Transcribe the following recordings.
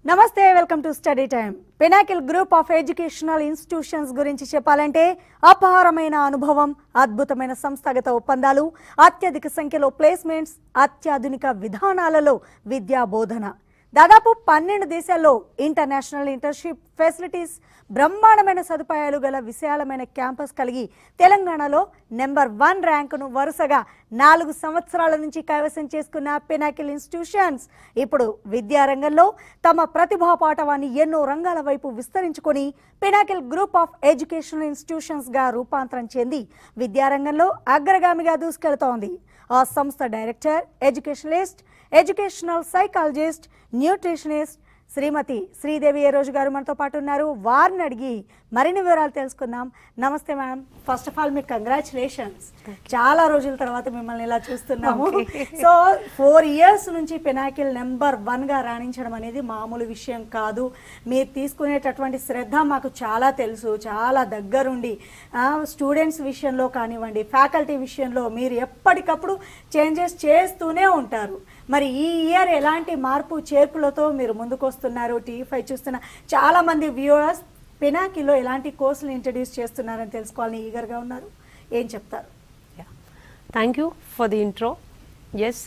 నమస్తే welcome to study time pinnacle group of educational institutions గురించి చెప్పాలంటే అపారమైన అనుభవం అద్భుతమైన సంస్థాగత ఒప్పందాలు అత్యధిక సంఖ్యలో ప్లేస్మెంట్స్ అత్యాధునిక విధానాలలో విద్యా బోధన దాదాపు పన్నెండు దేశాల్లో ఇంటర్నేషనల్ ఇంటర్న్షిప్ ఫెసిలిటీస్ బ్రహ్మాండమైన సదుపాయాలు గల విశాలమైన క్యాంపస్ కలిగి తెలంగాణలో నెంబర్ వన్ ర్యాంకును వరుసగా నాలుగు సంవత్సరాల నుంచి కైవసం చేసుకున్న పినాకిల్ ఇన్స్టిట్యూషన్స్ ఇప్పుడు విద్యారంగంలో తమ ప్రతిభా పాఠవాన్ని ఎన్నో రంగాల వైపు విస్తరించుకొని pinnacle group of educational institutions గా రూపాంతరం చెంది విద్యారంగంలో అగ్రగామిగా దూసుకెళ్తోంది ఆ సంస్థ director educationalist educational psychologist nutritionist Srimati Sridevi A రోజు గారు మనతో పాటు ఉన్నారు వారిని అడిగి మరిన్ని వివరాలు తెలుసుకుందాం నమస్తే మ్యామ్ ఫస్ట్ ఆఫ్ ఆల్ మీకు కంగ్రాచులేషన్స్ చాలా రోజుల తర్వాత మిమ్మల్ని ఇలా చూస్తున్నాము సో ఫోర్ ఇయర్స్ నుంచి పినాకిల్ నెంబర్ వన్ గా రాణించడం అనేది మామూలు విషయం కాదు మీరు తీసుకునేటటువంటి శ్రద్ధ మాకు చాలా తెలుసు చాలా దగ్గరుండి స్టూడెంట్స్ విషయంలో కానివ్వండి ఫ్యాకల్టీ విషయంలో మీరు ఎప్పటికప్పుడు చేంజెస్ చేస్తూనే ఉంటారు మరి ఈ ఇయర్ ఎలాంటి మార్పు చేర్పులతో మీరు ముందుకు వస్తున్నారు టీవీ ఫైవ్ చూస్తున్న చాలా మంది వ్యూవర్స్ పినాకిలో ఎలాంటి కోర్సులు ఇంట్రడ్యూస్ చేస్తున్నారని తెలుసుకోవాలని ఈగర్గా ఉన్నారు ఏం చెప్తారు thank you for the intro yes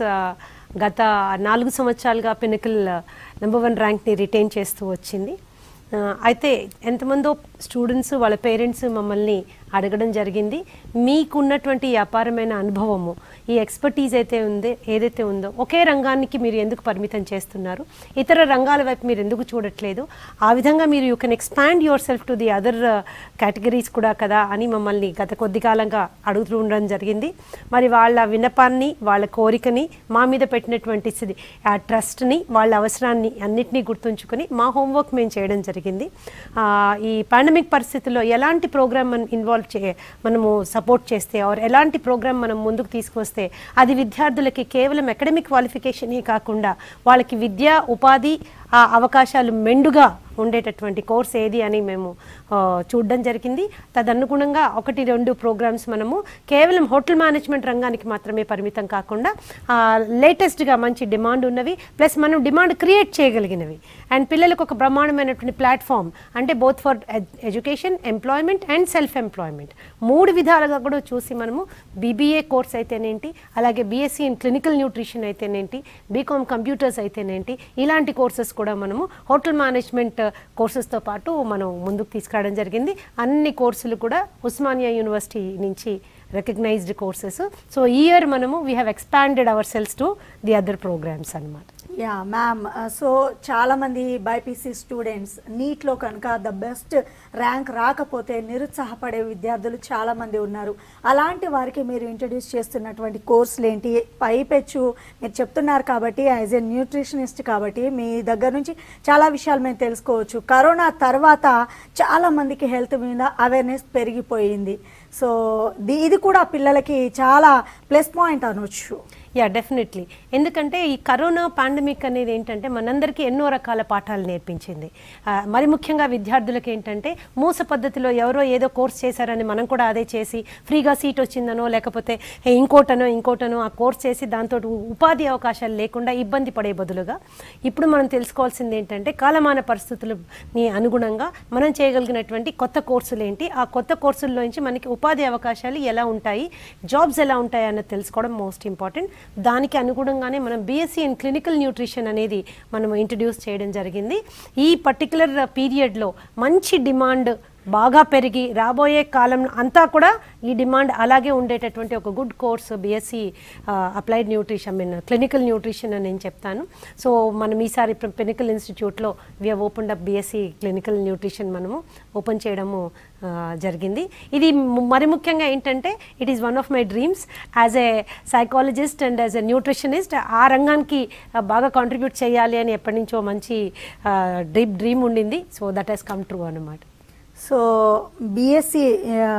గత నాలుగు సంవత్సరాలుగా పినకల్ నెంబర్ వన్ ర్యాంక్ని రిటైన్ చేస్తూ వచ్చింది Uh, అయితే ఎంతమందో స్టూడెంట్స్ వాళ్ళ పేరెంట్స్ మమ్మల్ని అడగడం జరిగింది మీకున్నటువంటి ఈ అపారమైన అనుభవము ఈ ఎక్స్పర్టీజ్ అయితే ఉంది ఏదైతే ఉందో ఒకే రంగానికి మీరు ఎందుకు పరిమితం చేస్తున్నారు ఇతర రంగాల వైపు మీరు ఎందుకు చూడట్లేదు ఆ విధంగా మీరు you can expand yourself to the other categories కూడా కదా అని మమ్మల్ని గత కొద్ది కాలంగా అడుగుతూ ఉండడం జరిగింది మరి వాళ్ళ విన్నపాన్ని వాళ్ళ కోరికని మా మీద పెట్టినటువంటి సి- ఆ ట్రస్ట్ని వాళ్ళ అవసరాన్ని అన్నిటినీ గుర్తుంచుకొని మా హోంవర్క్ మేము చేయడం జరిగింది ఆ, ఈ పాండమిక్ పరిస్థితుల్లో ఎలాంటి ప్రోగ్రామ్ మనం ఇన్వాల్వ్ చే మనము సపోర్ట్ చేస్తే ఆర్ ఎలాంటి ప్రోగ్రామ్ మనం ముందుకు తీసుకొస్తే అది విద్యార్థులకి కేవలం అకాడమిక్ క్వాలిఫికేషనే కాకుండా వాళ్ళకి విద్య ఉపాధి ఆ అవకాశాలు మెండుగా ఉండేటటువంటి కోర్స్ ఏది అని మేము ఆ, చూడడం జరిగింది తదనుగుణంగా ఒకటి రెండు ప్రోగ్రామ్స్ మనము కేవలం హోటల్ మేనేజ్మెంట్ రంగానికి మాత్రమే పరిమితం కాకుండా లేటెస్ట్గా మంచి డిమాండ్ ఉన్నవి ప్లస్ మనం డిమాండ్ క్రియేట్ చేయగలిగినవి అండ్ పిల్లలకు ఒక బ్రహ్మాండమైనటువంటి ప్లాట్ఫామ్ అంటే both for education employment and self employment మూడు విధాలుగా కూడా చూసి మనము బీబీఏ కోర్స్ అయితేనేంటి అలాగే బీఎస్సీ ఇన్ క్లినికల్ న్యూట్రిషన్ అయితేనేంటి బీకామ్ కంప్యూటర్స్ అయితేనేంటి ఇలాంటి కోర్సెస్ కూడా మనము హోటల్ మేనేజ్మెంట్ కోర్సెస్తో పాటు మనం ముందుకు తీసుకురావడం జరిగింది అన్ని కోర్సులు కూడా ఉస్మానియా యూనివర్సిటీ నుంచి రికగ్నైజ్డ్ కోర్సెస్ సో ఈ ఇయర్ మనము we have expanded ourselves to the other programs అనమాట యా మ్యామ్ సో చాలా మంది బైపీసీ స్టూడెంట్స్ నీట్లో కనుక ద బెస్ట్ ర్యాంక్ రాకపోతే నిరుత్సాహపడే విద్యార్థులు చాలా మంది ఉన్నారు అలాంటి వారికి మీరు ఇంట్రడ్యూస్ చేస్తున్నటువంటి కోర్సులు ఏంటి పైపెచ్చు మీరు చెప్తున్నారు కాబట్టి యాజ్ ఎ న్యూట్రిషనిస్ట్ కాబట్టి మీ దగ్గర నుంచి చాలా విషయాలు మేము తెలుసుకోవచ్చు కరోనా తర్వాత చాలా మందికి హెల్త్ మీద అవేర్నెస్ పెరిగిపోయింది సో ది- ఇది కూడా పిల్లలకి చాలా ప్లస్ పాయింట్ అనొచ్చు యా డెఫినెట్లీ ఎందుకంటే ఈ కరోనా పాండమిక్ అనేది ఏంటంటే మనందరికీ ఎన్నో రకాల పాఠాలు నేర్పించింది ఆ, మరి ముఖ్యంగా విద్యార్థులకు ఏంటంటే మూస పద్ధతిలో ఎవరో ఏదో కోర్స్ చేశారని మనం కూడా అదే చేసి ఫ్రీగా సీట్ వచ్చిందనో లేకపోతే "హే, ఇంకోటనో ఇంకోటనో ఆ కోర్స్ చేసి దాంతో ఉపాధి అవకాశాలు లేకుండా ఇబ్బంది పడే బదులుగా ఇప్పుడు మనం తెలుసుకోవాల్సింది ఏంటంటే కాలమాన పరిస్థితులని అనుగుణంగా మనం చేయగలిగినటువంటి కొత్త కోర్సులు ఏంటి ఆ కొత్త కోర్సుల్లోంచి మనకి ఉపాధి అవకాశాలు ఎలా ఉంటాయి జాబ్స్ ఎలా ఉంటాయి అన్నది తెలుసుకోవడం మోస్ట్ ఇంపార్టెంట్ దానికి అనుగుణంగానే మనం బీఎస్సీ ఇన్ క్లినికల్ న్యూట్రిషన్ అనేది మనం ఇంట్రడ్యూస్ చేయడం జరిగింది ఈ పర్టికులర్ పీరియడ్లో మంచి డిమాండ్ బాగా పెరిగి రాబోయే కాలం అంతా కూడా ఈ డిమాండ్ అలాగే ఉండేటటువంటి ఒక good course BSc applied nutrition mean clinical nutrition అని నేను చెప్తాను సో మనం ఈసారి పెనికల్ ఇన్స్టిట్యూట్లో we open up BSc clinical nutrition మనము ఓపెన్ చేయడము ఆ, జరిగింది ఇది ము- మరి ముఖ్యంగా ఏంటంటే it is one of my dreams as a psychologist and as a nutritionist ఆ రంగానికి ఆ, బాగా కాంట్రిబ్యూట్ చేయాలి అని ఎప్పటి నుంచో మంచి డ్రీమ్ డ్రీమ్ ఉండింది so that has come true అనమాట సో బీఎస్సీ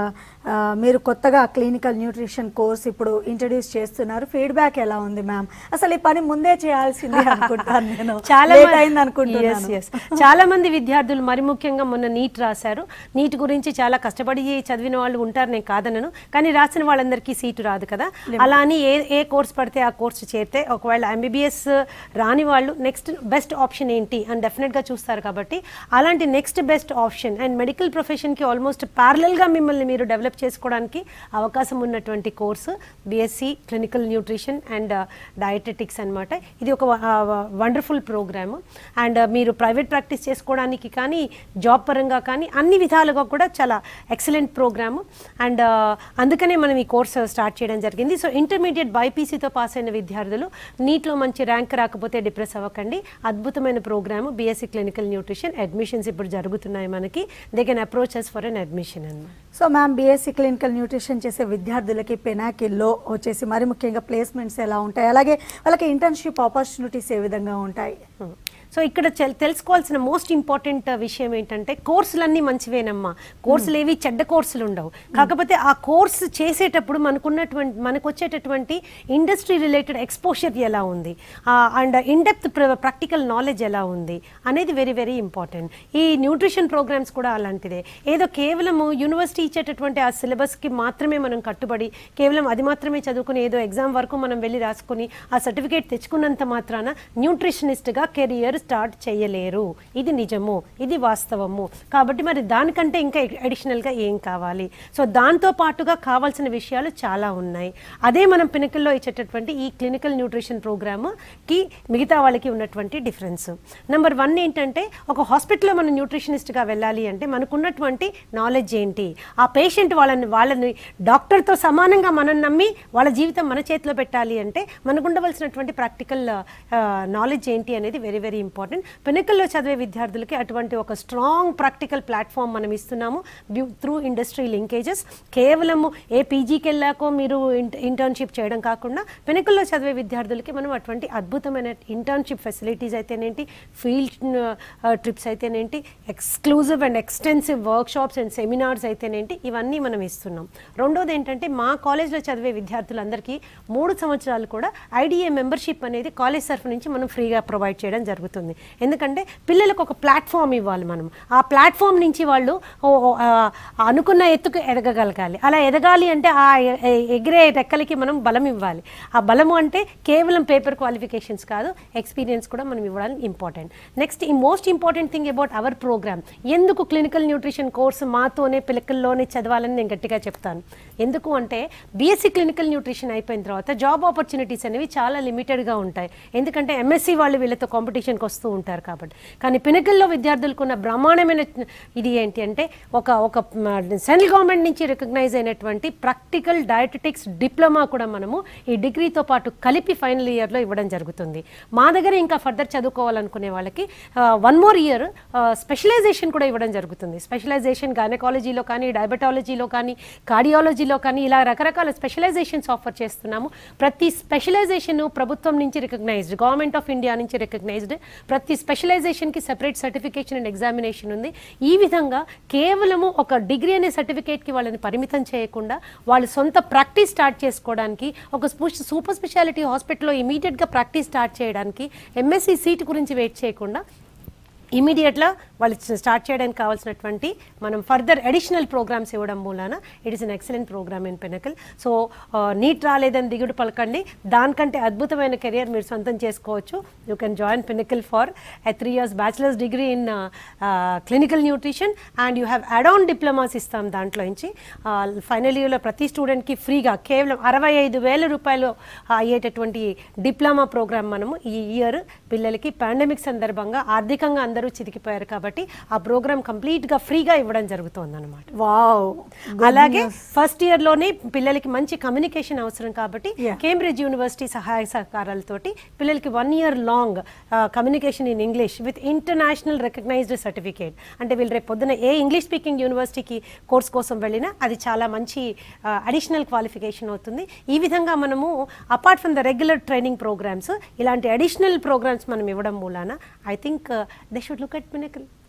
ఆ, మీరు కొత్తగా క్లినికల్ న్యూట్రిషన్ కోర్స్ ఇప్పుడు ఇంట్రడ్యూస్ చేస్తున్నారు ఫీడ్బ్యాక్ ఎలా ఉంది మ్యామ్ అసలు ఈ పని ముందే చేయాల్సింది అనుకుంటాను నేను చాలా Late మంది- అయింది Yes, అనుకుంటున్నాను yes. చాలా మంది విద్యార్థులు మరి ముఖ్యంగా మొన్న నీట్ రాశారు నీట్ గురించి చాలా కష్టపడి చదివిన వాళ్ళు ఉంటారు నేను కాదనను కానీ రాసిన వాళ్ళందరికీ సీటు రాదు కదా అలా అని ఏ ఏ కోర్స్ పడితే ఆ కోర్సు చేరితే ఒకవేళ ఎంబీబీఎస్ రాని వాళ్ళు నెక్స్ట్ బెస్ట్ ఆప్షన్ ఏంటి అని డెఫినెట్గా చూస్తారు కాబట్టి అలాంటి next best option and medical ప్రొఫెషన్కి ఆల్మోస్ట్ ప్యారలల్గా మిమ్మల్ని మీరు డెవలప్ చేసుకోవడానికి అవకాశం ఉన్నటువంటి course BSc clinical nutrition and dietetics అన్నమాట ఇది ఒక వండర్ఫుల్ ప్రోగ్రామ్ అండ్ మీరు ప్రైవేట్ ప్రాక్టీస్ చేసుకోవడానికి కానీ జాబ్ పరంగా కానీ అన్ని విధాలుగా కూడా చాలా ఎక్సలెంట్ ప్రోగ్రామ్ అండ్ అందుకనే మనం ఈ కోర్స్ స్టార్ట్ చేయడం జరిగింది సో ఇంటర్మీడియట్ బైపీసీతో పాస్ అయిన విద్యార్థులు నీట్లో మంచి ర్యాంక్ రాకపోతే డిప్రెస్ అవ్వకండి అద్భుతమైన program BSc clinical nutrition admissions ఇప్పుడు జరుగుతున్నాయి మనకి they can approach for an admission అన్నమాట so ma'am BSc clinical nutrition చేసే విద్యార్థులకి పెనాకిల్లో వచ్చేసి మరి ముఖ్యంగా ప్లేస్మెంట్స్ ఎలా ఉంటాయి అలాగే వాళ్ళకి ఇంటర్న్షిప్ ఆపర్చునిటీస్ ఏ విధంగా ఉంటాయి సో ఇక్కడ చెల్- తెలుసుకోవాల్సిన మోస్ట్ ఇంపార్టెంట్ విషయం ఏంటంటే కోర్సులన్నీ మంచివేనమ్మా కోర్సులు ఏవి చెడ్డ కోర్సులు ఉండవు కాకపోతే ఆ కోర్సు చేసేటప్పుడు మనకున్నటువంటి మనకు వచ్చేటటువంటి ఇండస్ట్రీ రిలేటెడ్ ఎక్స్పోజర్ ఎలా ఉంది అండ్ ఇన్డెప్త్ ప్రాక్టికల్ నాలెడ్జ్ ఎలా ఉంది అనేది వెరీ వెరీ ఇంపార్టెంట్ ఈ న్యూట్రిషన్ ప్రోగ్రామ్స్ కూడా అలాంటిదే ఏదో కేవలము యూనివర్సిటీ ఇచ్చేటటువంటి ఆ సిలబస్కి మాత్రమే మనం కట్టుబడి కేవలం అది మాత్రమే చదువుకుని ఏదో ఎగ్జామ్ వరకు మనం వెళ్ళి రాసుకుని ఆ సర్టిఫికేట్ తెచ్చుకున్నంత మాత్రాన న్యూట్రిషనిస్ట్గా కెరియర్ స్టార్ట్ చేయలేరు ఇది నిజము ఇది వాస్తవము కాబట్టి మరి దానికంటే ఇంకా అడిషనల్గా ఏం కావాలి సో దాంతో పాటుగా కావాల్సిన విషయాలు చాలా ఉన్నాయి అదే మనం పినకల్లో ఇచ్చేటటువంటి ఈ క్లినికల్ న్యూట్రిషన్ ప్రోగ్రామ్కి మిగతా వాళ్ళకి ఉన్నటువంటి డిఫరెన్స్ నెంబర్ వన్ ఏంటంటే ఒక హాస్పిటల్లో మనం న్యూట్రిషనిస్ట్గా వెళ్ళాలి అంటే మనకున్నటువంటి నాలెడ్జ్ ఏంటి ఆ పేషెంట్ వాళ్ళని వాళ్ళని డాక్టర్తో సమానంగా మనం నమ్మి వాళ్ళ జీవితం మన చేతిలో పెట్టాలి అంటే మనకు ఉండవలసినటువంటి ప్రాక్టికల్ నాలెడ్జ్ ఏంటి అనేది వెరీ వెరీ ఇంపార్టెంట్ పినకల్లో చదివే విద్యార్థులకి అటువంటి ఒక స్ట్రాంగ్ ప్రాక్టికల్ ప్లాట్ఫామ్ మనం ఇస్తున్నాము త్రూ ఇండస్ట్రీ లింకేజెస్ కేవలము ఏ పీజీకి వెళ్ళాకో మీరు ఇంటర్న్షిప్ చేయడం కాకుండా పినకల్లో చదివే విద్యార్థులకి మనం అటువంటి అద్భుతమైన ఇంటర్న్షిప్ ఫెసిలిటీస్ అయితేనేంటి ఫీల్డ్ ట్రిప్స్ అయితేనేంటి exclusive and extensive workshops and seminars అయితేనేంటి ఇవన్నీ మనం ఇస్తున్నాం రెండోది ఏంటంటే మా కాలేజ్లో చదివే విద్యార్థులందరికీ మూడు సంవత్సరాలు కూడా ఐడిఏ మెంబర్షిప్ అనేది కాలేజ్ తరఫు నుంచి మనం ఫ్రీగా ప్రొవైడ్ చేయడం జరుగుతుంది ఎందుకంటే పిల్లలకు ఒక ప్లాట్ఫామ్ ఇవ్వాలి మనం ఆ ప్లాట్ఫామ్ నుంచి వాళ్ళు ఓ- ఓ, ఆ, అనుకున్న ఎత్తుకు ఎదగగలగాలి అలా ఎదగాలి అంటే ఆ ఎ- ఎ- ఎగిరే రెక్కలకి మనం బలం ఇవ్వాలి ఆ బలము అంటే కేవలం పేపర్ క్వాలిఫికేషన్స్ కాదు ఎక్స్పీరియన్స్ కూడా మనం ఇవ్వడం ఇంపార్టెంట్ నెక్స్ట్ ఈ most important thing about our program ఎందుకు క్లినికల్ న్యూట్రిషన్ కోర్సు మాతోనే పిల్లకల్లోనే చదవాలని నేను గట్టిగా చెప్తాను ఎందుకు అంటే బీఎస్సీ క్లినికల్ న్యూట్రిషన్ అయిపోయిన తర్వాత జాబ్ ఆపర్చునిటీస్ అనేవి చాలా లిమిటెడ్గా ఉంటాయి ఎందుకంటే ఎంఎస్సీ వాళ్ళు వీళ్ళతో కాంపిటీషన్కి వస్తూ ఉంటారు కాబట్టి కానీ పినకల్లో విద్యార్థులకు ఉన్న బ్రహ్మాండమైన ఇది ఏంటి అంటే ఒక ఒక సెంట్రల్ గవర్నమెంట్ నుంచి రికగ్నైజ్ అయినటువంటి ప్రాక్టికల్ డయటెటిక్స్ డిప్లొమా కూడా మనము ఈ డిగ్రీతో పాటు కలిపి ఫైనల్ ఇయర్లో ఇవ్వడం జరుగుతుంది మా దగ్గర ఇంకా ఫర్దర్ చదువుకోవాలనుకునే వాళ్ళకి వన్ మోర్ ఇయర్ స్పెషలైజేషన్ కూడా ఇవ్వడం జరుగుతుంది స్పెషలైజేషన్ గైనకాలజీలో కానీ డయాబెటాలజీలో కానీ కార్డియాలజీలో కానీ ఇలా రకరకాల స్పెషలైజేషన్స్ ఆఫర్ చేస్తున్నాము ప్రతి స్పెషలైజేషన్ ప్రభుత్వం నుంచి రికగ్నైజ్డ్ గవర్నమెంట్ ఆఫ్ ఇండియా నుంచి రికగ్నైజ్డ్ ప్రతి స్పెషలైజేషన్కి సెపరేట్ సర్టిఫికేషన్ అండ్ ఎగ్జామినేషన్ ఉంది ఈ విధంగా కేవలము ఒక డిగ్రీ అనే సర్టిఫికేట్కి వాళ్ళని పరిమితం చేయకుండా వాళ్ళు సొంత ప్రాక్టీస్ స్టార్ట్ చేసుకోవడానికి ఒక సూపర్ స్పెషాలిటీ హాస్పిటల్లో ఇమీడియట్గా ప్రాక్టీస్ స్టార్ట్ చేయడానికి ఎంఎస్సి సీట్ గురించి వెయిట్ చేయకుండా ఇమీడియట్గా వాళ్ళు స్టార్ట్ చేయడానికి కావాల్సినటువంటి మనం ఫర్దర్ అడిషనల్ ప్రోగ్రామ్స్ ఇవ్వడం మూలాన it is an excellent program in pinnacle so NEET రాలేదని దిగుడు పలకండి దానికంటే అద్భుతమైన కెరియర్ మీరు సొంతం చేసుకోవచ్చు you can join pinnacle for a three years bachelors degree in clinical nutrition and you have add on diplomas ఇస్తాం దాంట్లో నుంచి ఫైనల్ ఇయర్లో ప్రతి స్టూడెంట్కి ఫ్రీగా కేవలం అరవై ఐదు వేల రూపాయలు అయ్యేటటువంటి డిప్లొమా ప్రోగ్రామ్ మనము ఈ ఇయర్ పిల్లలకి పాండమిక్ సందర్భంగా ఆర్థికంగా అందరూ చితికిపోయారు కాబట్టి ఆ ప్రోగ్రామ్ కంప్లీట్గా ఫ్రీగా ఇవ్వడం జరుగుతుంది అనమాట వావ్ అలాగే ఫస్ట్ ఇయర్ లోనే పిల్లలకి మంచి కమ్యూనికేషన్ అవసరం కాబట్టి Yeah. కేంబ్రిడ్జ్ యూనివర్సిటీ సహాయ సహకారాలతోటి పిల్లలకి one year long communication in English with international recognized certificate అంటే వీళ్ళు రేపు పొద్దున ఏ ఇంగ్లీష్ స్పీకింగ్ యూనివర్సిటీకి కోర్స్ కోసం వెళ్ళినా అది చాలా మంచి అడిషనల్ క్వాలిఫికేషన్ అవుతుంది ఈ విధంగా మనము apart from the regular training programs ఇలాంటి అడిషనల్ ప్రోగ్రామ్స్ మనం ఇవ్వడం మూలాన I think they should look at pinnacle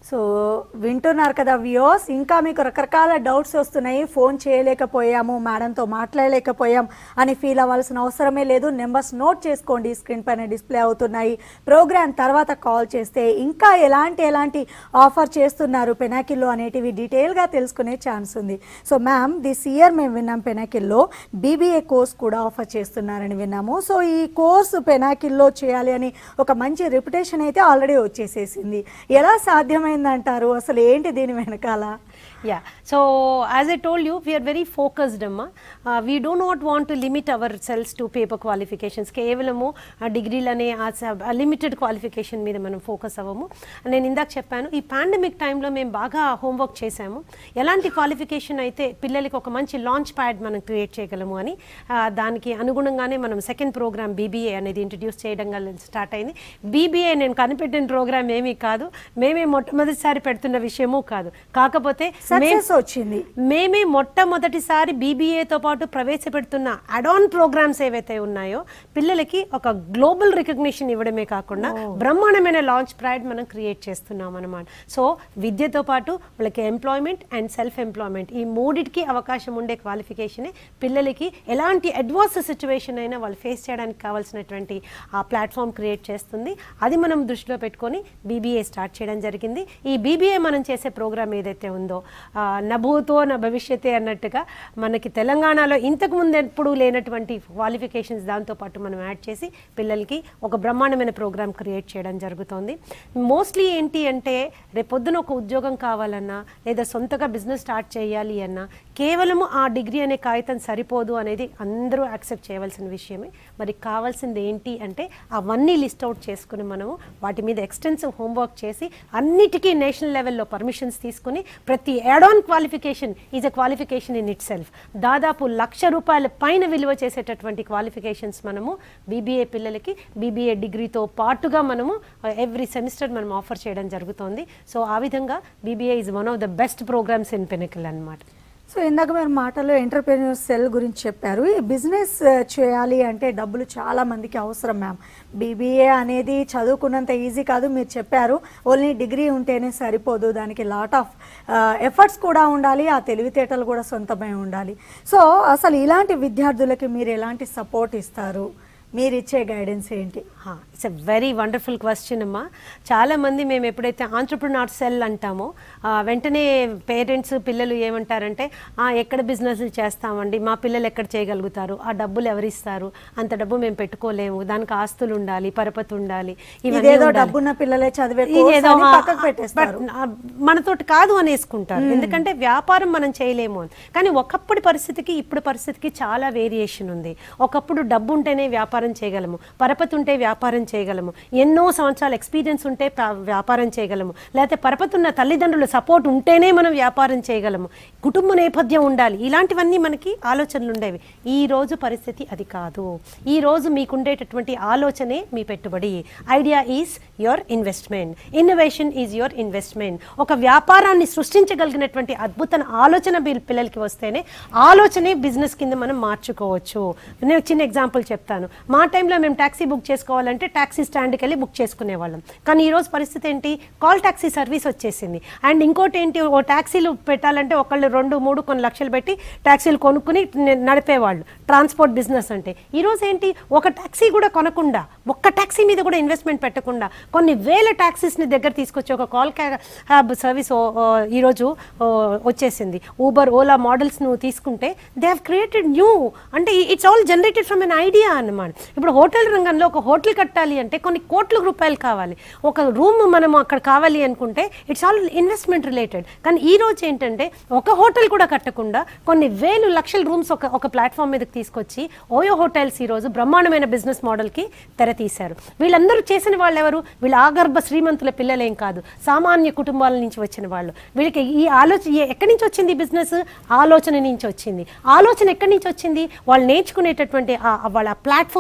so వింటున్నారు కదా వ్యూస్ ఇంకా మీకు రకరకాల డౌట్స్ వస్తున్నాయి ఫోన్ చేయలేకపోయాము మేడంతో మాట్లాడలేకపోయాం అని ఫీల్ అవ్వాల్సిన అవసరమే లేదు నెంబర్స్ నోట్ చేసుకోండి స్క్రీన్ పైన డిస్ప్లే అవుతున్నాయి ప్రోగ్రామ్ తర్వాత కాల్ చేస్తే ఇంకా ఎలాంటి ఎలాంటి ఆఫర్ చేస్తున్నారు పెనాకిల్లో అనేటివి డీటెయిల్గా తెలుసుకునే ఛాన్స్ ఉంది సో మ్యామ్ దిస్ ఇయర్ మేము విన్నాం పెనాకిల్లో బీబీఏ కోర్స్ కూడా ఆఫర్ చేస్తున్నారని విన్నాము సో ఈ కోర్సు పెనాకిల్లో చేయాలి అని ఒక మంచి రెప్యుటేషన్ అయితే ఆల్రెడీ వచ్చేసేసింది ఎలా సాధ్యమైందంటారు అసలు ఏంటి దీని వెనకాల yeah so as I told you we're very focused అమ్మా we do not want to limit ourselves to paper qualifications కేవలము ఆ డిగ్రీలనే ఆ లిమిటెడ్ క్వాలిఫికేషన్ మీద మనం ఫోకస్ అవ్వము నేను ఇందాక చెప్పాను ఈ పాండమిక్ టైంలో మేము బాగా హోంవర్క్ చేశాము ఎలాంటి క్వాలిఫికేషన్ అయితే పిల్లలకి ఒక మంచి లాంచ్ ప్యాడ్ మనం క్రియేట్ చేయగలము అని ఆ, దానికి అనుగుణంగానే మనం సెకండ్ ప్రోగ్రామ్ బీబీఏ అనేది ఇంట్రడ్యూస్ చేయడం స్టార్ట్ అయింది బీబీఏ నేను కనిపెట్టిన ప్రోగ్రామ్ ఏమీ కాదు మేమే మొట్టమొదటిసారి పెడుతున్న విషయమూ కాదు కాకపోతే మేం- సక్సెస్ వచ్చింది మేమే మొట్టమొదటిసారి బీబీఏతో పాటు ప్రవేశపెడుతున్న అడాన్ ప్రోగ్రామ్స్ ఏవైతే ఉన్నాయో పిల్లలకి ఒక గ్లోబల్ రికగ్నిషన్ ఇవ్వడమే కాకుండా బ్రహ్మాండమైన లాంచ్ ప్రైడ్ మనం క్రియేట్ చేస్తున్నాం అనమాట సో విద్యతో పాటు వాళ్ళకి ఎంప్లాయ్మెంట్ అండ్ సెల్ఫ్ ఎంప్లాయ్మెంట్ ఈ మూడిటికి అవకాశం ఉండే క్వాలిఫికేషనే పిల్లలకి ఎలాంటి అడ్వాన్స్ సిచ్యువేషన్ అయినా వాళ్ళు ఫేస్ చేయడానికి కావాల్సినటువంటి ఆ ప్లాట్ఫామ్ క్రియేట్ చేస్తుంది అది మనం దృష్టిలో పెట్టుకొని బీబీఏ స్టార్ట్ చేయడం జరిగింది ఈ బీబీఏ మనం చేసే ప్రోగ్రామ్ ఏదైతే ఉందో ఆ, నభూతో నా భవిష్యతే అన్నట్టుగా మనకి తెలంగాణలో ఇంతకు ముందు ఎప్పుడు లేనటువంటి క్వాలిఫికేషన్స్ దాంతోపాటు మనం యాడ్ చేసి పిల్లలకి ఒక బ్రహ్మాండమైన ప్రోగ్రామ్ క్రియేట్ చేయడం జరుగుతోంది మోస్ట్లీ ఏంటి అంటే రేపొద్దున ఒక ఉద్యోగం కావాలన్నా లేదా సొంతగా బిజినెస్ స్టార్ట్ చేయాలి అన్నా కేవలము ఆ డిగ్రీ అనే కాగితం సరిపోదు అనేది అందరూ యాక్సెప్ట్ చేయవలసిన విషయమే మరి కావాల్సింది ఏంటి అంటే అవన్నీ లిస్ట్ అవుట్ చేసుకుని మనము వాటి మీద ఎక్స్టెన్సివ్ హోంవర్క్ చేసి అన్నిటికీ నేషనల్ లెవెల్లో పర్మిషన్స్ తీసుకుని ప్రతి add qualification is a qualification in itself దాదాపు లక్ష రూపాయల పైన విలువ చేసేటటువంటి క్వాలిఫికేషన్స్ మనము బీబీఏ పిల్లలకి బీబీఏ డిగ్రీతో పాటుగా మనము ఎవ్రీ సెమిస్టర్ మనం ఆఫర్ చేయడం జరుగుతోంది సో ఆ విధంగా BBA is one of the best programs in pinnacle అన్నమాట సో ఇందాక మీరు మాటల్లో ఎంటర్ప్రెన్యూర్ సెల్ గురించి చెప్పారు ఈ బిజినెస్ ఆ, చేయాలి అంటే డబ్బులు చాలా మందికి అవసరం మ్యామ్ బీబీఏ అనేది చదువుకున్నంత ఈజీ కాదు మీరు చెప్పారు ఓన్లీ డిగ్రీ ఉంటేనే సరిపోదు దానికి లాట్ ఆఫ్ ఎఫర్ట్స్ కూడా ఉండాలి ఆ తెలివితేటలు కూడా సొంతమై ఉండాలి సో అసలు ఇలాంటి విద్యార్థులకి మీరు ఎలాంటి సపోర్ట్ ఇస్తారు మీరు ఇచ్చే గైడెన్స్ ఏంటి it's a very wonderful question అమ్మా చాలా మంది మేము ఎప్పుడైతే ఆంటర్ప్రినార్ సెల్ అంటామో ఆ, వెంటనే పేరెంట్స్ పిల్లలు ఏమంటారంటే "ఆ, ఎక్కడ బిజినెస్ చేస్తామండి మా పిల్లలు ఎక్కడ చేయగలుగుతారు ఆ డబ్బులు ఎవరిస్తారు అంత డబ్బు మేము పెట్టుకోలేము దానికి ఆస్తులు ఉండాలి పరపతి ఉండాలి ఇవన్నీ ఇదేదో ఉండాలి." డబ్బున్న పిల్లలే చదివే ఇదేదో కోర్స్ అని ఆ- పక్కకు పెట్టేస్తారు బట్ ఆ మనతోటి కాదు అనేసుకుంటారు ఎందుకంటే వ్యాపారం మనం చేయలేము అని కానీ ఒకప్పటి పరిస్థితికి ఇప్పుడు పరిస్థితికి చాలా వేరియేషన్ ఉంది ఒకప్పుడు డబ్బు ఉంటేనే వ్యాపారం చేయగలము పరపతి ఉంటే వ్యాపారం చేయగలము ఎన్నో సంవత్సరాల ఎక్స్పీరియన్స్ ఉంటే ప్రా- వ్యాపారం చేయగలము లేకపోతే పరపతి ఉన్న తల్లిదండ్రుల సపోర్ట్ ఉంటేనే మనం వ్యాపారం చేయగలము కుటుంబ నేపథ్యం ఉండాలి ఇలాంటివన్నీ మనకి ఆలోచనలు ఉండేవి ఈ రోజు పరిస్థితి అది కాదు ఈ రోజు మీకుండేటటువంటి ఆలోచనే మీ పెట్టుబడి idea is your investment innovation is your investment ఒక వ్యాపారాన్ని సృష్టించగలిగినటువంటి అద్భుత ఆలోచన మీ పిల్లలకి వస్తేనే ఆలోచనే బిజినెస్ కింద మనం మార్చుకోవచ్చు నేను చిన్న ఎగ్జాంపుల్ చెప్తాను మా టైంలో మేము ట్యాక్సీ బుక్ చేసుకోవాలంటే ట్యాక్సీ స్టాండ్కి వెళ్ళి బుక్ చేసుకునేవాళ్ళం కానీ ఈ రోజు పరిస్థితి ఏంటి కాల్ ట్యాక్సీ సర్వీస్ వచ్చేసింది అండ్ ఇంకోటి ఏంటి ఓ ట్యాక్సీలు పెట్టాలంటే ఒకళ్ళు రెండు మూడు కొన్ని లక్షలు పెట్టి ట్యాక్సీలు కొనుక్కుని న- నడిపేవాళ్ళు ట్రాన్స్పోర్ట్ బిజినెస్ అంటే ఈ రోజు ఏంటి ఒక ట్యాక్సీ కూడా కొనకుండా ఒక్క ట్యాక్సీ మీద కూడా ఇన్వెస్ట్మెంట్ పెట్టకుండా కొన్ని వేల ట్యాక్సీస్ని దగ్గర తీసుకొచ్చి ఒక కాల్ క్యాబ్ సర్వీస్ ఈరోజు ఓ, వచ్చేసింది ఊబర్ ఓలా మోడల్స్ నువ్వు తీసుకుంటే దే హ్యావ్ క్రియేటెడ్ న్యూ అంటే it's all generated from an idea అన్నమాట ఇప్పుడు హోటల్ రంగంలో ఒక హోటల్ కట్టాలి అంటే కొన్ని కోట్ల రూపాయలు కావాలి ఒక రూమ్ మనం అక్కడ కావాలి అనుకుంటే ఇట్స్ ఆల్ ఇన్వెస్ట్మెంట్ రిలేటెడ్ కానీ ఈ రోజు ఏంటంటే ఒక హోటల్ కూడా కట్టకుండా కొన్ని వేలు లక్షల రూమ్స్ ఒక ఒక ప్లాట్ఫామ్ మీదకి తీసుకొచ్చి ఓయో హోటల్స్ ఈ రోజు బ్రహ్మాండమైన బిజినెస్ మోడల్కి తెర తీశారు వీళ్ళందరూ చేసిన వాళ్ళు ఎవరు వీళ్ళ ఆగర్భ శ్రీమంతుల పిల్లలేం కాదు సామాన్య కుటుంబాల నుంచి వచ్చిన వాళ్ళు వీళ్ళకి ఈ ఆలోచన ఈ- ఎక్కడి నుంచి వచ్చింది బిజినెస్ ఆలోచన నుంచి వచ్చింది ఆలోచన ఎక్కడి నుంచి వచ్చింది వాళ్ళు నేర్చుకునేటటువంటి ఆ- ఆ వాళ్ళ ప్లాట్ఫామ్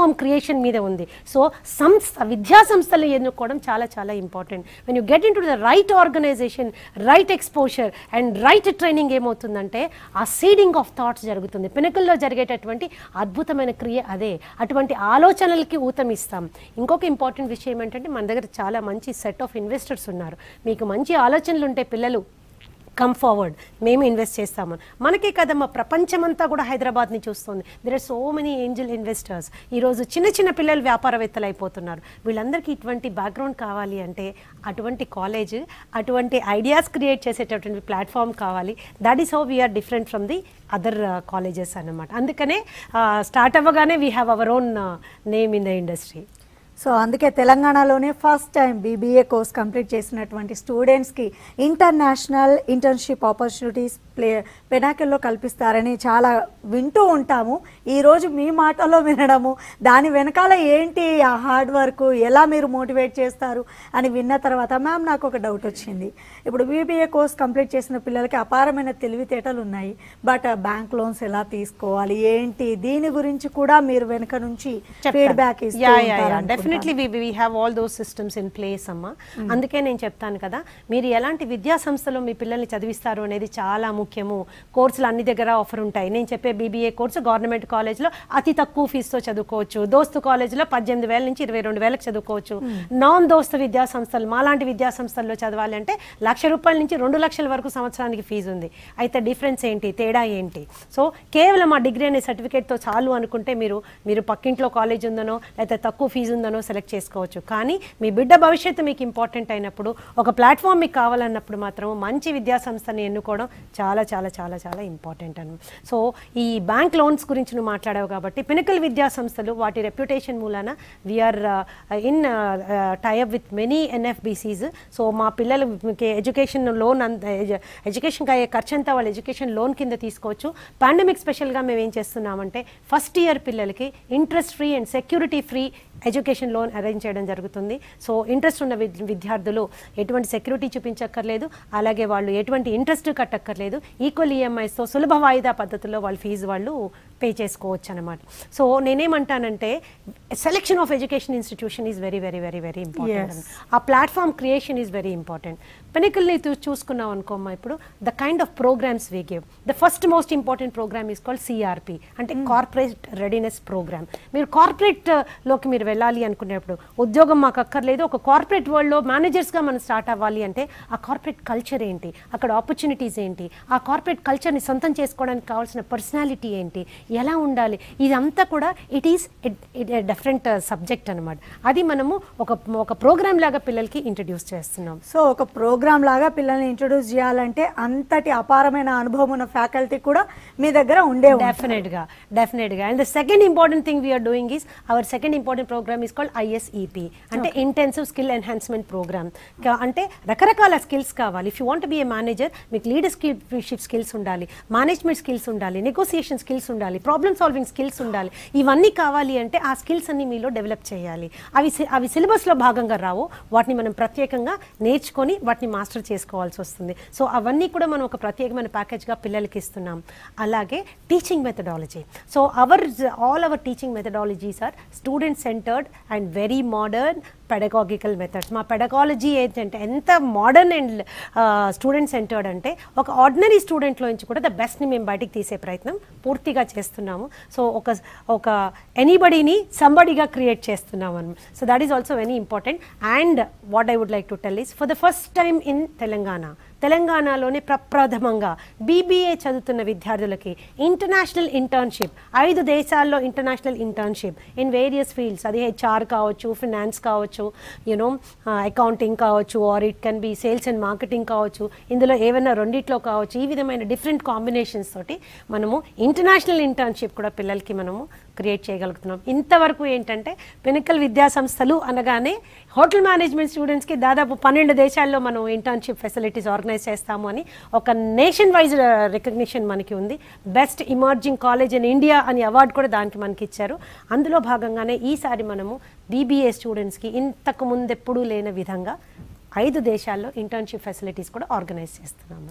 ప్లాట్ఫామ్ క్రియేషన్ మీద ఉంది సో సంస్థ విద్యా సంస్థలు ఎన్నుకోవడం చాలా చాలా important when you get into the right organisation right exposure and right training ఏమవుతుందంటే ఆ సీడింగ్ ఆఫ్ థాట్స్ జరుగుతుంది పినకల్లో జరిగేటటువంటి అద్భుతమైన క్రియ అదే అటువంటి ఆలోచనలకి ఊతమిస్తాం ఇంకొక ఇంపార్టెంట్ విషయం ఏంటంటే మన దగ్గర చాలా మంచి సెట్ ఆఫ్ ఇన్వెస్టర్స్ ఉన్నారు మీకు మంచి ఆలోచనలు ఉంటే పిల్లలు కమ్ ఫార్వర్డ్ మేము ఇన్వెస్ట్ చేస్తామని మనకే కదమ్మా ప్రపంచమంతా కూడా హైదరాబాద్ని చూస్తుంది there are so many angel investors ఈరోజు చిన్న చిన్న పిల్లలు వ్యాపారవేత్తలు అయిపోతున్నారు వీళ్ళందరికీ ఇటువంటి బ్యాక్గ్రౌండ్ కావాలి అంటే అటువంటి కాలేజ్ అటువంటి ఐడియాస్ క్రియేట్ చేసేటటువంటి ప్లాట్ఫామ్ కావాలి that is how we are different from the other colleges అన్నమాట అందుకనే స్టార్ట్ అవ్వగానే we have our own name in the industry so అందుకే తెలంగాణలోనే first time BBA course complete చేసినటువంటి స్టూడెంట్స్కి ఇంటర్నేషనల్ ఇంటర్న్షిప్ ఆపర్చునిటీస్ ప్లే పెనాకిల్లో కల్పిస్తారని చాలా వింటూ ఉంటాము ఈరోజు మీ మాటలో వినడము దాని వెనకాల ఏంటి ఆ హార్డ్ వర్క్ ఎలా మీరు మోటివేట్ చేస్తారు అని విన్న తర్వాత మ్యామ్ నాకు ఒక డౌట్ వచ్చింది ఇప్పుడు బీబీఏ కోర్స్ కంప్లీట్ చేసిన పిల్లలకి అపారమైన తెలివితేటలు ఉన్నాయి బట్ బ్యాంక్ లోన్స్ ఎలా తీసుకోవాలి ఏంటి దీని గురించి కూడా మీరు వెనక నుంచి ఫీడ్బ్యాక్ ఇస్తూ యా యా ఉంటారనుకుంటాను. Definitely we we have all those systems in place అమ్మా అందుకే నేను చెప్తాను కదా మీరు ఎలాంటి విద్యా సంస్థలో మీ పిల్లల్ని చదివిస్తారు అనేది చాలా ముఖ్యము కోర్సులు అన్ని దగ్గర ఆఫర్ ఉంటాయి నేను చెప్పే బీబీఏ కోర్సు గవర్నమెంట్ కాలేజ్లో అతి తక్కువ ఫీజుతో చదువుకోవచ్చు దోస్తు కాలేజ్లో పద్దెనిమిది వేల నుంచి ఇరవై రెండు వేలకు చదువుకోవచ్చు నాన్ దోస్తు విద్యా సంస్థలు మాలాంటి విద్యా సంస్థల్లో చదవాలి అంటే లక్ష రూపాయల నుంచి రెండు లక్షల వరకు సంవత్సరానికి ఫీజు ఉంది అయితే డిఫరెన్స్ ఏంటి తేడా ఏంటి సో కేవలం ఆ డిగ్రీ అనే సర్టిఫికేట్తో చాలు అనుకుంటే మీరు మీరు పక్కింట్లో కాలేజ్ ఉందనో లేకపోతే తక్కువ ఫీజు ఉందనో సెలెక్ట్ చేసుకోవచ్చు కానీ మీ బిడ్డ భవిష్యత్తు మీకు ఇంపార్టెంట్ అయినప్పుడు ఒక ప్లాట్ఫామ్ మీకు కావాలన్నప్పుడు మాత్రం మంచి విద్యా సంస్థని ఎన్నుకోవడం చాలా చాలా చాలా చాలా ఇంపార్టెంట్ అని సో ఈ బ్యాంక్ లోన్స్ గురించి నువ్వు మాట్లాడావు కాబట్టి పినకల్ విద్యా సంస్థలు వాటి రెప్యుటేషన్ మూలాన we are in tie up with many NBFCs so మా పిల్లలకి ఎడ్యుకేషన్ లోన్ ఎడ్యుకేషన్కి అయ్యే ఖర్చు అంతా వాళ్ళ ఎడ్యుకేషన్ లోన్ కింద తీసుకోవచ్చు పాండమిక్ స్పెషల్గా మేము ఏం చేస్తున్నామంటే ఫస్ట్ ఇయర్ పిల్లలకి interest free and security free education loan arrange చేయడం జరుగుతుంది సో ఇంట్రెస్ట్ ఉన్న విద్- విద్యార్థులు ఎటువంటి సెక్యూరిటీ చూపించక్కర్లేదు అలాగే వాళ్ళు ఎటువంటి ఇంట్రెస్ట్ కట్టక్కర్లేదు ఈక్వల్ ఈఎంఐస్తో సులభ వాయిదా పద్ధతిలో వాళ్ళ ఫీజు వాళ్ళు పే చేసుకోవచ్చు అనమాట సో నేనేమంటానంటే selection of education institution is very very very very important Yes. ఆ platform creation is very important పెనికల్ని చూసుకున్నాం అనుకోమ్మా ఇప్పుడు the kind of programmes we give the first most important programme is called CRP అంటే corporate readiness programme మీరు corporate లోకి మీరు వెళ్ళాలి అనుకునేప్పుడు ఉద్యోగం మాకు అక్కర్లేదు ఒక కార్పొరేట్ వరల్డ్లో మేనేజర్స్గా మనం స్టార్ట్ అవ్వాలి అంటే ఆ కార్పొరేట్ కల్చర్ ఏంటి అక్కడ ఆపర్చునిటీస్ ఏంటి ఆ కార్పొరేట్ కల్చర్ని సొంతం చేసుకోవడానికి కావాల్సిన పర్సనాలిటీ ఏంటి ఎలా ఉండాలి ఇదంతా కూడా ఇట్ ఈస్ డిఫరెంట్ సబ్జెక్ట్ అనమాట అది మనము ఒక ఒక ప్రోగ్రామ్ లాగా పిల్లలకి ఇంట్రడ్యూస్ చేస్తున్నాం సో ఒక ప్రోగ్రామ్ లాగా పిల్లల్ని ఇంట్రొడ్యూస్ చేయాలంటే అంతటి అపారమైన అనుభవం ఉన్న ఫ్యాకల్టీ కూడా మీ దగ్గర ఉండే ఉంటుంది. డెఫినెట్ గా డెఫినెట్ గా and the second important thing we are doing is our second important programme is called ISEP అంటే ఇంటెన్సివ్ స్కిల్ ఎన్హాన్స్మెంట్ ప్రోగ్రామ్ అంటే రకరకాల స్కిల్స్ కావాలి if you want be a manager మీకు లీడర్షిప్ స్కిల్స్ ఉండాలి మేనేజ్మెంట్ స్కిల్స్ ఉండాలి negotiation skills ఉండాలి problem solving skills ఉండాలి ఇవన్నీ కావాలి అంటే ఆ స్కిల్స్ అన్ని మీలో డెవలప్ చేయాలి అవి సి- అవి సిలబస్లో భాగంగా రావు వాటిని మనం ప్రత్యేకంగా నేర్చుకొని వాటిని మాస్టర్ చేసుకోవాల్సి వస్తుంది సో అవన్నీ కూడా మనం ఒక ప్రత్యేకమైన ప్యాకేజ్గా పిల్లలకి ఇస్తున్నాం అలాగే teaching methodology so our all our teaching methodologies are student centred and very modern pedagogical methods మా పెడగాలజీ ఏంటంటే ఎంత మోడర్న్ అండ్ స్టూడెంట్ సెంటర్డ్ అంటే ఒక ఆర్డినరీ స్టూడెంట్లో నుంచి కూడా ద బెస్ట్ని మేము బయటికి తీసే ప్రయత్నం పూర్తిగా చేస్తున్నాము సో ఒక ఒక ఎనీబడీని సంబడిగా క్రియేట్ చేస్తున్నాము అనమాట so that is also very important and what I would like to tell is for the first time in Telangana తెలంగాణలోనే ప్రప్రథమంగా బీబీఏ చదువుతున్న విద్యార్థులకి ఇంటర్నేషనల్ ఇంటర్న్షిప్ ఐదు దేశాల్లో international internship in various fields అది హెచ్ఆర్ కావచ్చు ఫినాన్స్ కావచ్చు యూనో అకౌంటింగ్ కావచ్చు or it can be sales and marketing కావచ్చు ఇందులో ఏమైనా రెండిట్లో కావచ్చు ఈ విధమైన డిఫరెంట్ కాంబినేషన్స్ తోటి మనము ఇంటర్నేషనల్ ఇంటర్న్షిప్ కూడా పిల్లలకి మనము క్రియేట్ చేయగలుగుతున్నాం ఇంతవరకు ఏంటంటే పినకల్ విద్యా సంస్థలు అనగానే హోటల్ మేనేజ్మెంట్ స్టూడెంట్స్కి దాదాపు పన్నెండు దేశాల్లో మనం ఇంటర్న్షిప్ ఫెసిలిటీస్ ఆర్గనైజ్ చేస్తాము అని ఒక నేషన్ వైజ్ రికగ్నిషన్ మనకి ఉంది best emerging college in India అని అవార్డు కూడా దానికి మనకి ఇచ్చారు అందులో భాగంగానే ఈసారి మనము బీబీఏ స్టూడెంట్స్కి ఇంతకు ముందెప్పుడూ లేని విధంగా ఐదు దేశాల్లో ఇంటర్న్షిప్ ఫెసిలిటీస్ కూడా ఆర్గనైజ్ చేస్తున్నాము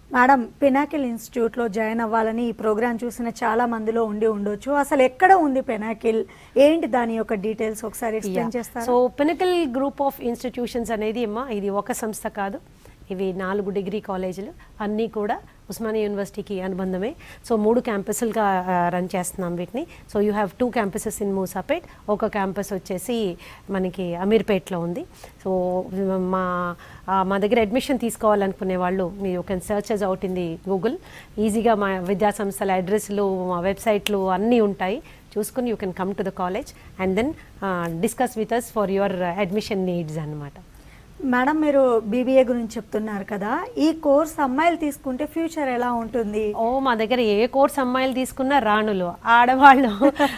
మేడం పినాకిల్ ఇన్స్టిట్యూట్లో జాయిన్ అవ్వాలని ఈ ప్రోగ్రాం చూసిన చాలా మందిలో ఉండి ఉండొచ్చు అసలు ఎక్కడ ఉంది పెనాకిల్ ఏంటి దాని యొక్క డీటెయిల్స్ ఒకసారి ఎక్స్ప్లెయిన్ చేస్తారా so Pinnacle group of institutions అనేది అమ్మా ఇది ఒక సంస్థ కాదు ఇవి నాలుగు డిగ్రీ కాలేజీలు అన్నీ కూడా ఉస్మానియా యూనివర్సిటీకి అనుబంధమే సో మూడు క్యాంపస్లుగా రన్ చేస్తున్నాం వీటిని so you have two campuses in Moosapet ఒక క్యాంపస్ వచ్చేసి మనకి అమీర్పేట్లో ఉంది సో మా ఆ, మా దగ్గర అడ్మిషన్ తీసుకోవాలనుకునే వాళ్ళు మీరు can searches out in the Google ఈజీగా మా విద్యా సంస్థల అడ్రస్లు మా వెబ్సైట్లు అన్నీ ఉంటాయి చూసుకుని you can come to the college and then discuss with us for your admission needs అనమాట మేడం మీరు బీబీఏ గురించి చెప్తున్నారు కదా ఈ కోర్స్ అమ్మాయిలు తీసుకుంటే ఫ్యూచర్ ఎలా ఉంటుంది ఓ మా దగ్గర ఏ కోర్స్ అమ్మాయిలు తీసుకున్నా రాణులు ఆడవాళ్ళు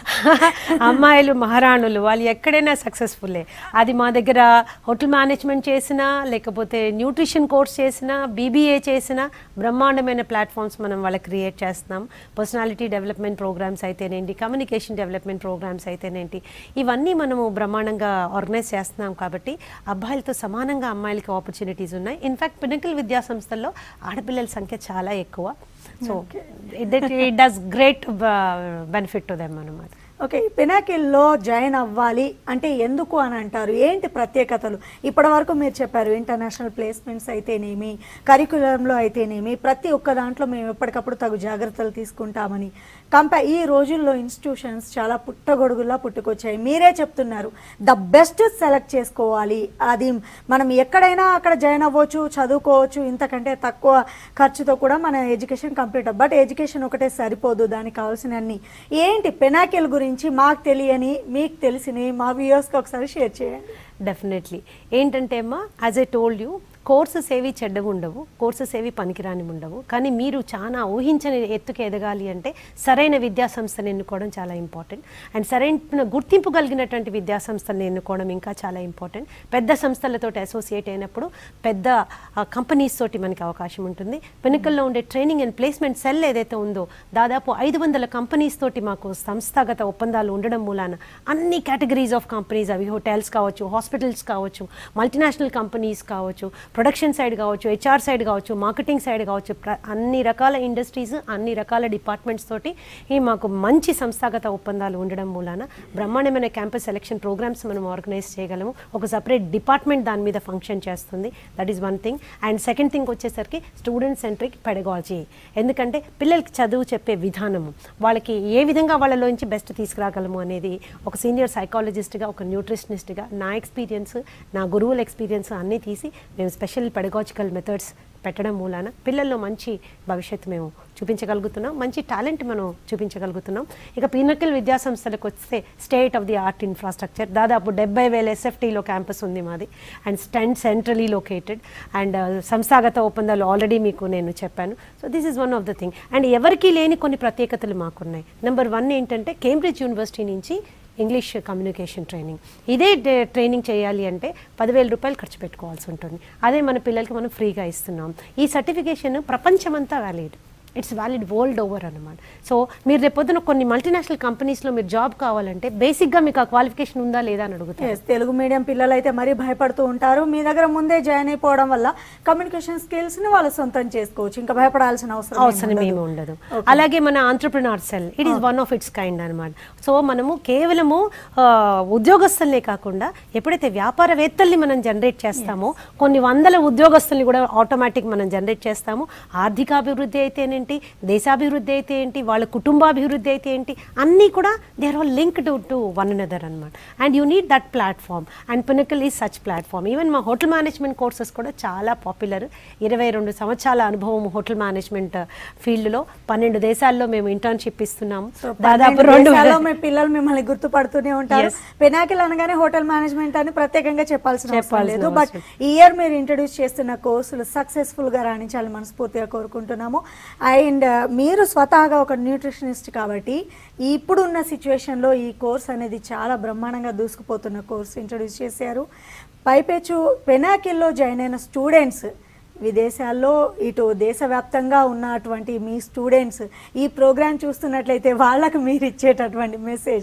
అమ్మాయిలు మహారాణులు వాళ్ళు ఎక్కడైనా సక్సెస్ఫుల్లే అది మా దగ్గర హోటల్ మేనేజ్మెంట్ చేసినా లేకపోతే న్యూట్రిషన్ కోర్స్ చేసినా బీబీఏ చేసినా బ్రహ్మాండమైన ప్లాట్ఫామ్స్ మనం వాళ్ళకి క్రియేట్ చేస్తున్నాం పర్సనాలిటీ డెవలప్మెంట్ ప్రోగ్రామ్స్ అయితేనేంటి కమ్యూనికేషన్ డెవలప్మెంట్ ప్రోగ్రామ్స్ అయితేనేంటి ఇవన్నీ మనము బ్రహ్మాండంగా ఆర్గనైజ్ చేస్తున్నాం కాబట్టి అబ్బాయిలతో సమానంగా అమ్మాయిలకి ఆపర్చునిటీస్ ఉన్నాయి ఇన్ఫాక్ట్ పినకల్ విద్యా సంస్థల్లో ఆడపిల్లల సంఖ్య చాలా ఎక్కువ so it it does great benefit to them అనమాట ఓకే పినాకిల్లో జాయిన్ అవ్వాలి అంటే ఎందుకు అని అంటారు ఏంటి ప్రత్యేకతలు ఇప్పటి వరకు మీరు చెప్పారు ఇంటర్నేషనల్ ప్లేస్మెంట్స్ అయితేనేమి కరికులంలో అయితేనేమి ప్రతి ఒక్క దాంట్లో మేము ఎప్పటికప్పుడు తగు జాగ్రత్తలు తీసుకుంటామని కంపే ఈ రోజుల్లో ఇన్స్టిట్యూషన్స్ చాలా పుట్టగొడుగులా పుట్టుకొచ్చాయి మీరే చెప్తున్నారు ద బెస్ట్ సెలెక్ట్ చేసుకోవాలి అది మనం ఎక్కడైనా అక్కడ జాయిన్ అవ్వచ్చు చదువుకోవచ్చు ఇంతకంటే తక్కువ ఖర్చుతో కూడా మన ఎడ్యుకేషన్ కంప్లీట్ బట్ ఎడ్యుకేషన్ ఒకటే సరిపోదు దానికి కావాల్సిన అన్ని ఏంటి పెనాకిల్ గురించి మాకు తెలియని మీకు తెలిసినవి మా వ్యూయర్స్కి ఒకసారి షేర్ చేయండి డెఫినెట్లీ ఏంటంటే అమ్మా as I told you courses ఏవి చెడ్డవి ఉండవు కోర్సెస్ ఏవి పనికిరాని ఉండవు కానీ మీరు చాలా ఊహించని ఎత్తుకు ఎదగాలి అంటే సరైన విద్యా సంస్థను ఎన్నుకోవడం చాలా ఇంపార్టెంట్ అండ్ సరైన గుర్తింపు కలిగినటువంటి విద్యా సంస్థను ఎన్నుకోవడం ఇంకా చాలా ఇంపార్టెంట్ పెద్ద సంస్థలతో అసోసియేట్ అయినప్పుడు పెద్ద కంపెనీస్ తోటి మనకి అవకాశం ఉంటుంది పెనుకల్లో ఉండే ట్రైనింగ్ అండ్ ప్లేస్మెంట్ సెల్ ఏదైతే ఉందో దాదాపు ఐదు వందల కంపెనీస్ తోటి మాకు సంస్థాగత ఒప్పందాలు ఉండడం మూలాన అన్ని కేటగిరీస్ ఆఫ్ కంపెనీస్ అవి హోటల్స్ కావచ్చు హాస్పిటల్స్ కావచ్చు మల్టీనేషనల్ కంపెనీస్ కావచ్చు ప్రొడక్షన్ సైడ్ కావచ్చు హెచ్ఆర్ సైడ్ కావచ్చు మార్కెటింగ్ సైడ్ కావచ్చు ప్ర- అన్ని రకాల ఇండస్ట్రీస్ అన్ని రకాల డిపార్ట్మెంట్స్ తోటి ఈ మాకు మంచి సంస్థాగత ఒప్పందాలు ఉండడం మూలాన బ్రహ్మాండమైన క్యాంపస్ సెలక్షన్ ప్రోగ్రామ్స్ మనం ఆర్గనైజ్ చేయగలము ఒక సపరేట్ డిపార్ట్మెంట్ దాని మీద ఫంక్షన్ చేస్తుంది that is one thing and second thing వచ్చేసరికి స్టూడెంట్ సెంట్రిక్ పెడగాలజీ ఎందుకంటే పిల్లలకి చదువు చెప్పే విధానము వాళ్ళకి ఏ విధంగా వాళ్ళలోంచి బెస్ట్ తీసుకురాగలము అనేది ఒక సీనియర్ సైకాలజిస్ట్గా ఒక న్యూట్రిషనిస్ట్గా నా ఎక్స్పీరియన్స్ నా గురువుల ఎక్స్పీరియన్స్ అన్నీ తీసి మేము స్పెషల్ పెడగాజికల్ మెథడ్స్ పెట్టడం మూలాన పిల్లల్లో మంచి భవిష్యత్తు మేము చూపించగలుగుతున్నాం మంచి టాలెంట్ మనం చూపించగలుగుతున్నాం ఇక పీనకల్ విద్యా సంస్థలకు వస్తే state of the art infrastructure దాదాపు డెబ్బై వేల ఎస్ఎఫ్టీలో క్యాంపస్ ఉంది మాది అండ్ స్టెంట్ సెంట్రలీ లొకేటెడ్ అండ్ సంస్థాగత ఒప్పందాలు ఆల్రెడీ మీకు నేను చెప్పాను so this is one of the thing and ఎవరికీ లేని కొన్ని ప్రత్యేకతలు మాకున్నాయి నెంబర్ వన్ ఏంటంటే కేంబ్రిడ్జ్ యూనివర్సిటీ నుంచి ఇంగ్లీష్ కమ్యూనికేషన్ ట్రైనింగ్ ఇదే డే- ట్రైనింగ్ చేయాలి అంటే పదివేల రూపాయలు ఖర్చు పెట్టుకోవాల్సి ఉంటుంది అదే మన పిల్లలకి మనం ఫ్రీగా ఇస్తున్నాం ఈ సర్టిఫికేషన్ ప్రపంచమంతా valid it's valid world over అనమాట సో మీరు రేపొద్దున కొన్ని మల్టీనేషనల్ కంపెనీస్లో మీరు జాబ్ కావాలంటే బేసిక్గా మీకు ఆ క్వాలిఫికేషన్ ఉందా లేదా అని అడుగుతారు Yes, తెలుగు మీడియం పిల్లలు అయితే మరీ భయపడుతూ ఉంటారు మీ దగ్గర ముందే జాయిన్ అయిపోవడం వల్ల కమ్యూనికేషన్ స్కిల్స్ ని వాళ్ళు సొంతం చేసుకోవచ్చు ఇంకా భయపడాల్సిన అవసరం ఏమీ అవసరం ఉండదు. ఏమి ఉండదు అలాగే మన entrepreneur cell it is one of its kind అనమాట సో మనము కేవలము ఆ, ఉద్యోగస్తుల్నే కాకుండా ఎప్పుడైతే వ్యాపారవేత్తల్ని మనం జనరేట్ చేస్తామో కొన్ని వందల ఉద్యోగస్తుల్ని కూడా ఆటోమేటిక్ మనం జనరేట్ చేస్తాము ఆర్థికాభివృద్ధి అయితేనేంటి దేశాభివృద్ధి అయితే ఏంటి వాళ్ళ కుటుంబాభివృద్ధి అయితే ఏంటి అన్నీ కూడా they are all linked to one another అనమాట and you need that platform and Pinnacle is such platform even మా హోటల్ మేనేజ్మెంట్ కోర్సెస్ కూడా చాలా పాపులర్ ఇరవై రెండు సంవత్సరాల అనుభవం హోటల్ మేనేజ్మెంట్ ఫీల్డ్లో పన్నెండు దేశాల్లో మేము ఇంటర్న్షిప్ ఇస్తున్నాము సో దాదాపు పన్నెండు రెండు దేశాల్లో మీ పిల్లలు మిమ్మల్ని గుర్తుపడుతూనే ఉంటారు Yes. పెనాకిల్ అనగానే హోటల్ మేనేజ్మెంట్ అని ప్రత్యేకంగా చెప్పాల్సిన అవసరం చెప్పాల్సిన లేదు బట్ ఈ ఇయర్ మీరు ఇంట్రడ్యూస్ చేస్తున్న కోర్సులు సక్సెస్ఫుల్ గా రాణించాలని మనస్ఫూర్తిగా కోరుకుంటున్నాము అండ్ మీరు స్వతహాగా ఒక న్యూట్రిషనిస్ట్ కాబట్టి ఇప్పుడున్న situation లో ఈ కోర్స్ అనేది చాలా బ్రహ్మాండంగా దూసుకుపోతున్న కోర్స్ ఇంట్రడ్యూస్ చేశారు పైపెచ్చు పెనాకిల్లో జాయిన్ అయిన స్టూడెంట్స్ విదేశాల్లో ఇటు దేశవ్యాప్తంగా ఉన్నటువంటి మీ స్టూడెంట్స్ ఈ ప్రోగ్రామ్ చూస్తున్నట్లయితే వాళ్ళకు మీరు ఇచ్చేటటువంటి message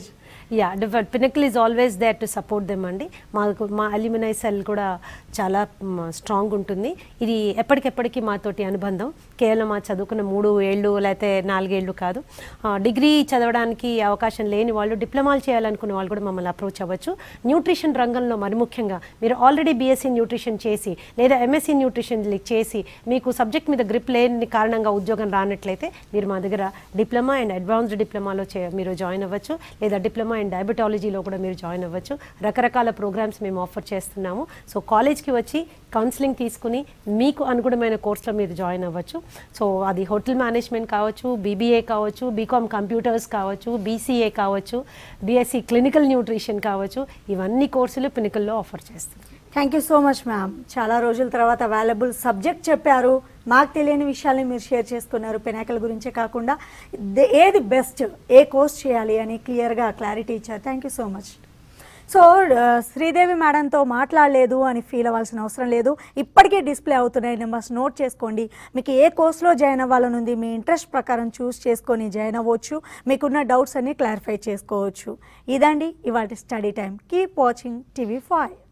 yeah Pinnacle is always there to support them అండి మాకు మా అల్యూమినై సెల్ కూడా చాలా స్ట్రాంగ్ ఉంటుంది ఇది ఎప్పటికెప్పటికీ మాతోటి అనుబంధం కేవలం మా చదువుకున్న మూడు ఏళ్ళు లేకపోతే నాలుగేళ్ళు కాదు ఆ, డిగ్రీ చదవడానికి అవకాశం లేని వాళ్ళు డిప్లొమాలు చేయాలనుకునే వాళ్ళు కూడా మమ్మల్ని అప్రోచ్ అవ్వచ్చు న్యూట్రిషన్ రంగంలో మరి ముఖ్యంగా మీరు ఆల్రెడీ బీఎస్సీ న్యూట్రిషన్ చేసి లేదా ఎంఎస్సీ న్యూట్రిషన్ చేసి మీకు సబ్జెక్ట్ మీద గ్రిప్ లేని కారణంగా ఉద్యోగం రానట్లయితే మీరు మా దగ్గర డిప్లొమా అండ్ అడ్వాన్స్డ్ డిప్లొమాలో చే మీరు జాయిన్ అవ్వచ్చు లేదా డిప్లొమా అండ్ డయాబెటాలజీలో కూడా మీరు జాయిన్ అవ్వచ్చు రకరకాల ప్రోగ్రామ్స్ మేము ఆఫర్ చేస్తున్నాము సో కాలేజ్కి వచ్చి కౌన్సిలింగ్ తీసుకుని మీకు అనుగుణమైన కోర్సులో మీరు జాయిన్ అవ్వచ్చు సో అది హోటల్ మేనేజ్మెంట్ కావచ్చు బీబీఏ కావచ్చు బీకామ్ కంప్యూటర్స్ కావచ్చు బీసీఏ కావచ్చు బీఎస్సీ క్లినికల్ న్యూట్రిషన్ కావచ్చు ఇవన్నీ కోర్సులు పినికల్లో ఆఫర్ చేస్తాం thank you so much ma'am చాలా రోజుల తర్వాత అవైలబుల్ సబ్జెక్ట్ చెప్పారు మాకు తెలియని విషయాల్ని మీరు షేర్ చేసుకున్నారు పెనాకల గురించే కాకుండా దే- ఏది బెస్ట్ ఏ కోర్స్ చేయాలి అని క్లియర్గా క్లారిటీ ఇచ్చారు thank you so much so ఆ, శ్రీదేవి మేడంతో మాట్లాడలేదు అని ఫీల్ అవ్వాల్సిన అవసరం లేదు ఇప్పటికే డిస్ప్లే అవుతున్నాయి నెంబర్స్ నోట్ చేసుకోండి మీకు ఏ కోర్స్లో జాయిన్ అవ్వాలనుంది మీ ఇంట్రెస్ట్ ప్రకారం చూస్ చేసుకొని జాయిన్ అవ్వచ్చు మీకున్న డౌట్స్ అన్ని క్లారిఫై చేసుకోవచ్చు ఇదండి ఇవాళ study time keep watching TV five